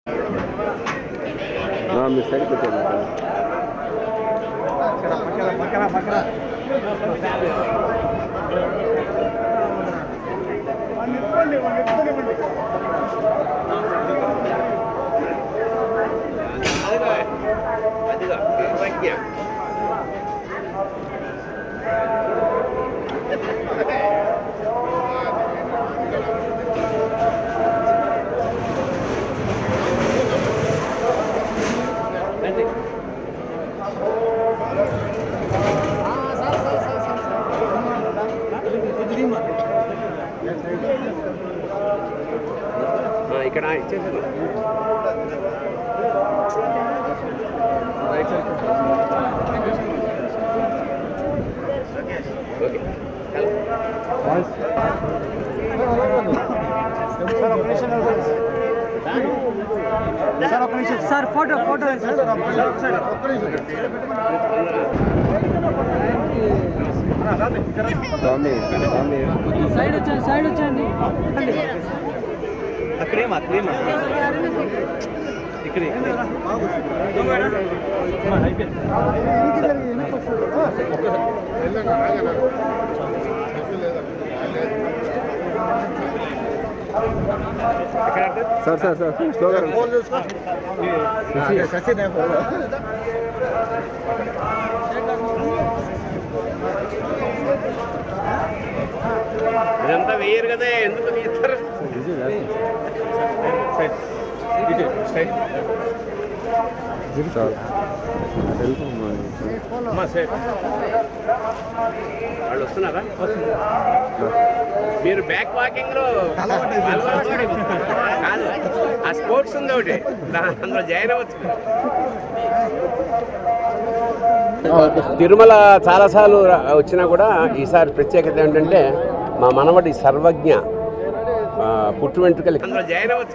మీ side పెట్టండి ఇక్కడ ఇచ్చేసాను ఓకే సార్ ఫోటో ఫోటో స్వామి స్వామి సైడ్ వచ్చండి సైడ్ వచ్చండి అక్కడేమా అక్కడేమా ఇక్కడ సార్ సార్ సార్ స్లోగా రండి. ఇదంతా వేయరు కదా ఎందుకు తీస్తారు సార్ వెల్కమ్ వాళ్ళు వస్తున్నారా మీరు బ్యాక్ వాకింగ్ లో కాదు ఆ స్పోర్ట్స్ ఉంది ఒకటి దా- అందులో జాయిన్ అవ్వచ్చు తిరుమల చాలాసార్లు రా- వచ్చినా కూడా ఈసారి ప్రత్యేకత ఏంటంటే మా మనవడి సర్వజ్ఞ ఆ, పుట్టు వెంట్రుకలు అందులో జాయిన్ అవ్వచ్చు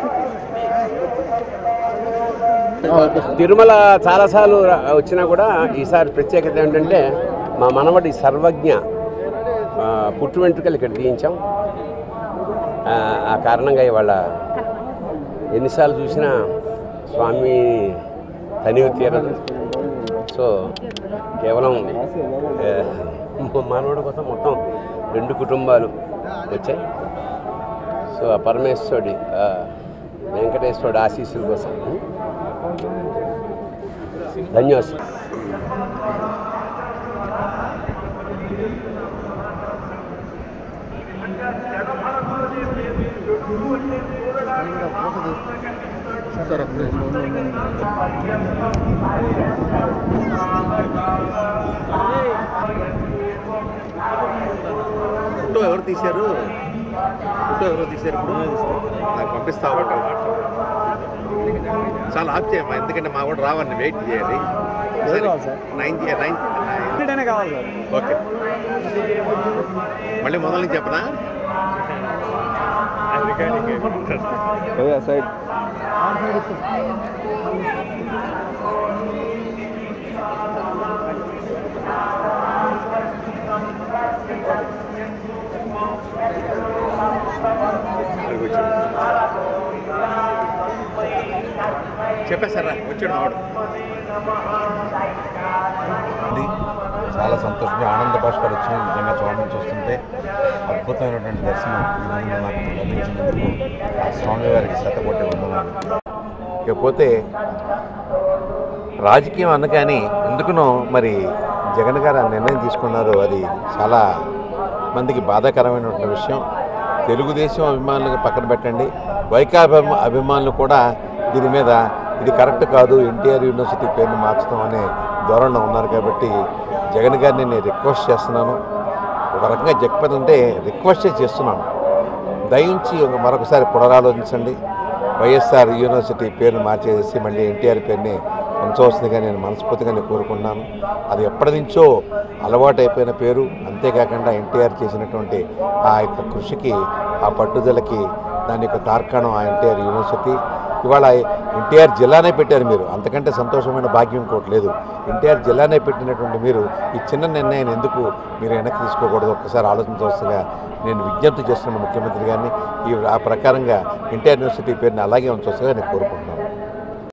తిరుమల చాలాసార్లు రా- వచ్చినా కూడా ఈసారి ప్రత్యేకత ఏంటంటే మా మనవడి సర్వజ్ఞ ఆ, పుట్టు వెంట్రుకలు ఇక్కడ తీయించాం ఆ, ఆ కారణంగా ఇవాళ ఎన్నిసార్లు చూసినా స్వామి తనివి తీరదు సో కేవలం ఆ, మనవడి కోసం మొత్తం రెండు కుటుంబాలు వచ్చాయి సో ఆ పరమేశ్వరుడి ఆ, వెంకటేశ్వరుడి ఆశీస్సుల కోసం ధన్యవాదాలు ఫోటో ఎవరు తీశారు ఫోటో ఎవరు తీశారు ఇప్పుడు నాకు పంపిస్తావు చాలా ఆఫ్ చేయమ్మా ఎందుకంటే మా కూడా రావని వెయిట్ చేయాలి నైన్ నైన్ కావాలి సార్ ఓకే మళ్ళీ మొదలు నుంచి చెప్పనా అదే సైడ్ ఇక్కడికి వచ్చాడు చెప్పేశారా వచ్చాడు మావాడు ఉంది. చాలా సంతోషంగా ఆనంద బాష్పాలు వచ్చినాయి నిజంగా స్వామిని చూస్తుంటే అద్భుతమైనటువంటి దర్శనం ఈ రోజు నాకు లభించినందుకు ఆ స్వామి వారికి శతకోటి వందనాలు ఇకపోతే రాజకీయం అనగానే ఎందుకునో మరి జగన్ గారు ఆ నిర్ణయం తీసుకున్నారు అది చాలా మందికి బాధాకరమైనటువంటి విషయం తెలుగుదేశం అభిమానులకు పక్కన పెట్టండి వైకాపా అభిమానులు కూడా దీని మీద ఇది కరెక్ట్ కాదు ఎన్టీఆర్ యూనివర్సిటీ పేరుని మార్చడం అనే ధోరణిలో ఉన్నారు కాబట్టి జగన్ గారిని నేను రిక్వెస్ట్ చేస్తున్నాను ఒక రకంగా చెప్పదంటే రిక్వెస్టే చేస్తున్నాను దయించి ఒక మరొకసారి పునరాలోచించండి వైఎస్ఆర్ యూనివర్సిటీ పేరును మార్చేసి మళ్ళీ ఎన్టీఆర్ పేరుని ఉంచవలసిందిగా నేను మనస్ఫూర్తిగా నేను కోరుకున్నాను అది ఎప్పటి నుంచో అలవాటైపోయిన పేరు అంతేకాకుండా ఎన్టీఆర్ చేసినటువంటి ఆ యొక్క కృషికి ఆ పట్టుదలకి దాని యొక్క తార్కాణం ఆ ఎన్టీఆర్ యూనివర్సిటీ ఇవాళ ఎన్టీఆర్ జిల్లానే పెట్టారు మీరు అంతకంటే సంతోషమైన భాగ్యం ఇంకోటి లేదు ఎన్టీఆర్ జిల్లానే పెట్టినటువంటి మీరు ఈ చిన్న నిర్ణయాన్ని ఎందుకు మీరు వెనక్కి తీసుకోకూడదు ఒక్కసారి ఆలోచించవలసిగా నేను విజ్ఞప్తి చేస్తున్న ముఖ్యమంత్రి గారిని ఈ ఆ ప్రకారంగా ఎన్టీఆర్ యూనివర్సిటీ పేరుని అలాగే ఉంచవలసిగా నేను కోరుకుంటున్నాను